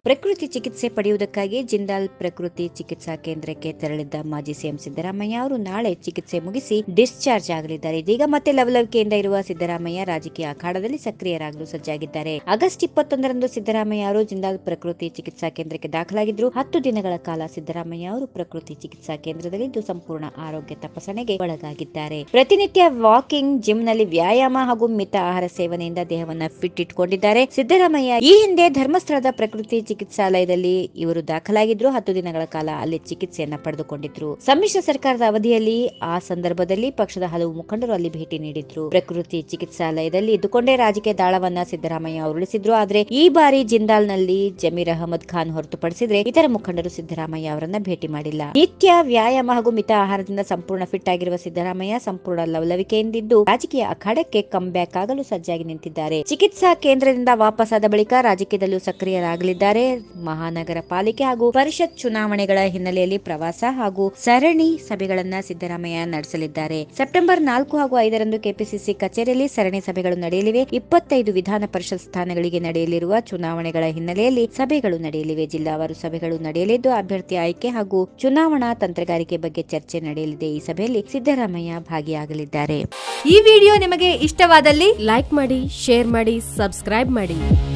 ಪ್ರಕೃತಿ ಚಿಕಿತ್ಸೆ ಪಡೆಯುವುದಕ್ಕಾಗಿ ಜಿಂದಾಲ್ ಪ್ರಕೃತಿ ಚಿಕಿತ್ಸಾ ಕೇಂದ್ರಕ್ಕೆ ತೆರಳಿದ್ದ ಮಾಜಿ ಸಿಎಂ ಸಿದ್ದರಾಮಯ್ಯ ಅವರು ನಾಳೆ ಚಿಕಿತ್ಸೆ ಮುಗಿಸಿ ಡಿಸ್ಚಾರ್ಜ್ ಆಗಲಿದ್ದಾರೆ ಇದೀಗ ಮತ್ತೆ ಲವಲವಿಕೆಯಿಂದ ಇರುವ ಸಿದ್ದರಾಮಯ್ಯ ರಾಜಕೀಯ ಅಖಾಡದಲ್ಲಿ ಸಕ್ರಿಯರಾಗಲು ಸಜ್ಜಾಗಿದ್ದಾರೆ ಆಗಸ್ಟ್ ಇಪ್ಪತ್ತೊಂದರಂದು ಸಿದ್ದರಾಮಯ್ಯ ಅವರು ಜಿಂದಾಲ್ ಪ್ರಕೃತಿ ಚಿಕಿತ್ಸಾ ಕೇಂದ್ರಕ್ಕೆ ದಾಖಲಾಗಿದ್ರು ಹತ್ತು ದಿನಗಳ ಕಾಲ ಸಿದ್ದರಾಮಯ್ಯ ಅವರು ಪ್ರಕೃತಿ ಚಿಕಿತ್ಸಾ ಕೇಂದ್ರದಲ್ಲಿದ್ದು ಸಂಪೂರ್ಣ ಆರೋಗ್ಯ ತಪಾಸಣೆಗೆ ಒಳಗಾಗಿದ್ದಾರೆ ಪ್ರತಿನಿತ್ಯ ವಾಕಿಂಗ್ ಜಿಮ್ನಲ್ಲಿ ವ್ಯಾಯಾಮ ಹಾಗೂ ಮಿತ ಆಹಾರ ಸೇವನೆಯಿಂದ ದೇಹವನ್ನ ಫಿಟ್ ಇಟ್ಕೊಂಡಿದ್ದಾರೆ ಸಿದ್ದರಾಮಯ್ಯ ಈ ಹಿಂದೆ ಧರ್ಮಸ್ಥಳದ ಪ್ರಕೃತಿ ಚಿಕಿತ್ಸಾಲಯದಲ್ಲಿ ಇವರು ದಾಖಲಾಗಿದ್ರು ಹತ್ತು ದಿನಗಳ ಕಾಲ ಅಲ್ಲಿ ಚಿಕಿತ್ಸೆಯನ್ನ ಪಡೆದುಕೊಂಡಿದ್ರು ಸಮ್ಮಿಶ್ರ ಸರ್ಕಾರದ ಅವಧಿಯಲ್ಲಿ ಆ ಸಂದರ್ಭದಲ್ಲಿ ಪಕ್ಷದ ಹಲವು ಮುಖಂಡರು ಅಲ್ಲಿ ಭೇಟಿ ನೀಡಿದ್ರು ಪ್ರಕೃತಿ ಚಿಕಿತ್ಸಾಲಯದಲ್ಲಿ ಇದ್ದುಕೊಂಡೇ ರಾಜಕೀಯ ದಾಳವನ್ನ ಸಿದ್ದರಾಮಯ್ಯ ಉರುಳಿಸಿದ್ರು ಆದ್ರೆ ಈ ಬಾರಿ ಜಿಂದಾಲ್ನಲ್ಲಿ ಜಮೀರ್ ಅಹಮದ್ ಖಾನ್ ಹೊರತುಪಡಿಸಿದ್ರೆ ಇತರ ಮುಖಂಡರು ಸಿದ್ದರಾಮಯ್ಯ ಅವರನ್ನ ಭೇಟಿ ಮಾಡಿಲ್ಲ ನಿತ್ಯ ವ್ಯಾಯಾಮ ಹಾಗೂ ಮಿತ ಆಹಾರದಿಂದ ಸಂಪೂರ್ಣ ಫಿಟ್ ಆಗಿರುವ ಸಿದ್ದರಾಮಯ್ಯ ಸಂಪೂರ್ಣ ಲವಲವಿಕೆಯಿಂದಿದ್ದು ರಾಜಕೀಯ ಅಖಾಡಕ್ಕೆ ಕಮ್ ಬ್ಯಾಕ್ ಆಗಲು ಸಜ್ಜಾಗಿ ನಿಂತಿದ್ದಾರೆ ಚಿಕಿತ್ಸಾ ಕೇಂದ್ರದಿಂದ ವಾಪಸ್ಸಾದ ಬಳಿಕ ರಾಜಕೀಯದಲ್ಲೂ ಸಕ್ರಿಯರಾಗಲಿದ್ದಾರೆ ಮಹಾನಗರ ಪಾಲಿಕೆ ಹಾಗೂ ಪರಿಷತ್ ಚುನಾವಣೆಗಳ ಹಿನ್ನೆಲೆಯಲ್ಲಿ ಪ್ರವಾಸ ಹಾಗೂ ಸರಣಿ ಸಭೆಗಳನ್ನ ಸಿದ್ದರಾಮಯ್ಯ ನಡೆಸಲಿದ್ದಾರೆ ಸೆಪ್ಟೆಂಬರ್ ನಾಲ್ಕು ಹಾಗೂ ಐದರಂದು ಕೆಪಿಸಿಸಿ ಕಚೇರಿಯಲ್ಲಿ ಸರಣಿ ಸಭೆಗಳು ನಡೆಯಲಿವೆ ಇಪ್ಪತ್ತೈದು ವಿಧಾನ ಪರಿಷತ್ ಸ್ಥಾನಗಳಿಗೆ ನಡೆಯಲಿರುವ ಚುನಾವಣೆಗಳ ಹಿನ್ನೆಲೆಯಲ್ಲಿ ಸಭೆಗಳು ನಡೆಯಲಿವೆ ಜಿಲ್ಲಾವಾರು ಸಭೆಗಳು ನಡೆಯಲಿದ್ದು ಅಭ್ಯರ್ಥಿ ಆಯ್ಕೆ ಹಾಗೂ ಚುನಾವಣಾ ತಂತ್ರಗಾರಿಕೆ ಬಗ್ಗೆ ಚರ್ಚೆ ನಡೆಯಲಿದೆ ಈ ಸಭೆಯಲ್ಲಿ ಸಿದ್ದರಾಮಯ್ಯ ಭಾಗಿಯಾಗಲಿದ್ದಾರೆ ಈ ವಿಡಿಯೋ ನಿಮಗೆ ಇಷ್ಟವಾದಲ್ಲಿ ಲೈಕ್ ಮಾಡಿ ಶೇರ್ ಮಾಡಿ ಸಬ್ಸ್ಕ್ರೈಬ್ ಮಾಡಿ